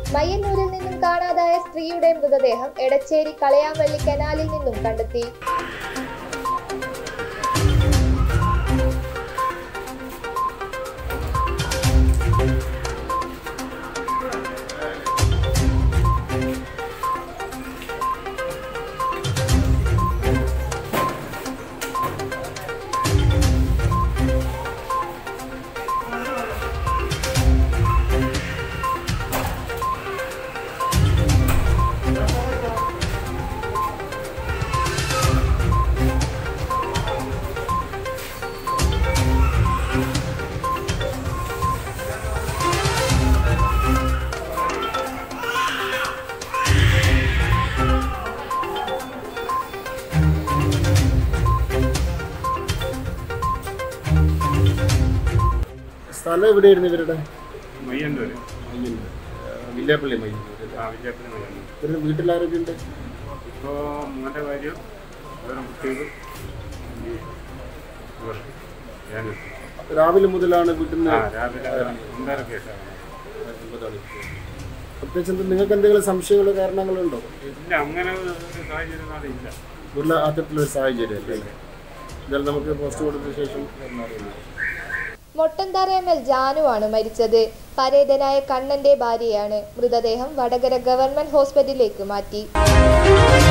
മയ്യന്നൂരിൽ നിന്നും കാണാതായ സ്ത്രീയുടെ മൃതദേഹം എടച്ചേരി കളയാമ്പള്ളി കനാലിൽ നിന്നും കണ്ടെത്തി സ്ഥലം എവിടെയായിരുന്നു ഇവരുടെ മയ്യന്നൂര് മയ്യന്നൂർ. ആ, വില്യാപ്പള്ളി മയ്യന്നൂർ ആ വിജയത്തിന് മയ്യന്നൂർ ഇവരുടെ വീട്ടിൽ ആരൊക്കെ ഉണ്ട് ഇപ്പോൾ മോൻ്റെ കാര്യം വേറെ കുട്ടികൾ ഇവർ ഞാനും രാവിലെ മുതലാണ് വീട്ടിൽ നിന്ന് ആ രാവിലെ ഒന്നര കേസാണ് പ്രത്യേകിച്ച് എന്ത് നിങ്ങൾക്ക് എന്തെങ്കിലും സംശയങ്ങളോ കാരണങ്ങളുണ്ടോ ഇല്ല അങ്ങനെ ഒരു സാഹചര്യം നാളെ ഇല്ല ഉള്ള അത്തരത്തിലൊരു സാഹചര്യം അല്ലേ എന്തായാലും നമുക്ക് പോസ്റ്റ് കൊടുത്ത ശേഷം അറിയുന്നത് മൊട്ടന്തറ എം എൽ ജാനുവാണ് മരിച്ചത് പരേതനായ കണ്ണന്റെ ഭാര്യയാണ് മൃതദേഹം വടകര ഗവൺമെന്റ് ഹോസ്പിറ്റലിലേക്ക് മാറ്റി